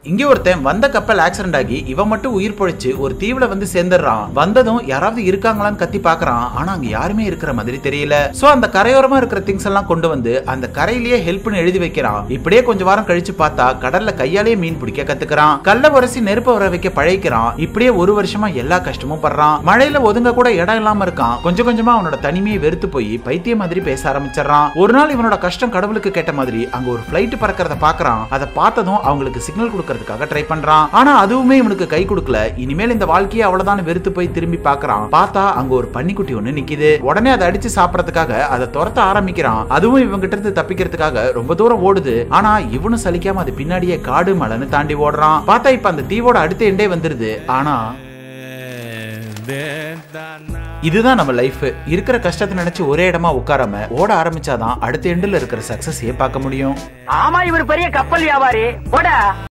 இங்க ஒருத்தன் வந்த கப்பல் ஆக்சிடென்ட் ஆகி இவன் மட்டும் உயிர் பொழைச்சு ஒரு தீவுல வந்து சேர்ந்துடுறான் வந்ததும் யாராவது இருக்காங்களான்னு கத்தி பாக்குறான் ஆனா அங்க யாருமே இருக்கிற மாதிரி தெரியல சோ அந்த கரையோரமா இருக்கிற திங்ஸ் எல்லாம் கொண்டு வந்து அந்த கரையிலேயே ஹெல்ப்னு எழுதி வைக்கிறான் இப்படியே கொஞ்ச வாரம் கழிச்சு பார்த்தா கடல்ல கையாலேயே மீன் பிடிக்க கத்துக்கிறான் கல்ல உரசி நெருப்ப வர வைக்க பழகிக்கிறான் இப்படியே ஒரு வருஷமா எல்லா கஷ்டமும் படுறான் மழையில ஒதுங்க கூட இடம் இல்லாம இருக்கான் கொஞ்சம் கொஞ்சமா அவனோட தனிமையை வெறுத்து போய் பைத்திய மாதிரி பேச ஆரம்பிச்சிடறான் ஒரு நாள் இவனோட கஷ்டம் கடவுளுக்கு கேட்ட மாதிரி அங்க ஒரு பிளைட் பறக்கிறத பாக்குறான் அதை பார்த்ததும் அவங்களுக்கு சிக்னல் கொடுக்கறதுக்காக ட்ரை பண்றான் ஆனா அதுவுமே இவனுக்கு கை கொடுக்கல இனிமேல் இந்த வாழ்க்கையை அவ்வளவுதான் வெறுத்து போய் திரும்பி பாக்குறான் பார்த்தா அங்க ஒரு பன்னிக்குட்டி ஒண்ணு நிக்குது உடனே அதை அடிச்சு சாப்பிடறதுக்காக அதை துரத்த ஆரம்பிக்கிறான் அதுவும் இவங்க கிட்ட இருந்து தப்பிக்கிறதுக்காக ரொம்ப தூரம் ஓடுது ஆனா இவனும் சலிக்காம அது பின்னாடியே காடு மலைன்னு தாண்டி ஓடுறான் பார்த்தா இப்ப அந்த தீவோட அடுத்த எண்டே வந்துருது ஆனா இதுதான் நம்ம லைஃப் இருக்கிற கஷ்டத்தை நினைச்சு ஒரே இடமா உட்காராம ஓட ஆரம்பிச்சாதான் அடுத்த எண்டுல இருக்கிற சக்சஸையே பார்க்க முடியும் ஆமா இவர் பெரிய கப்பல் வியாபாரி போடா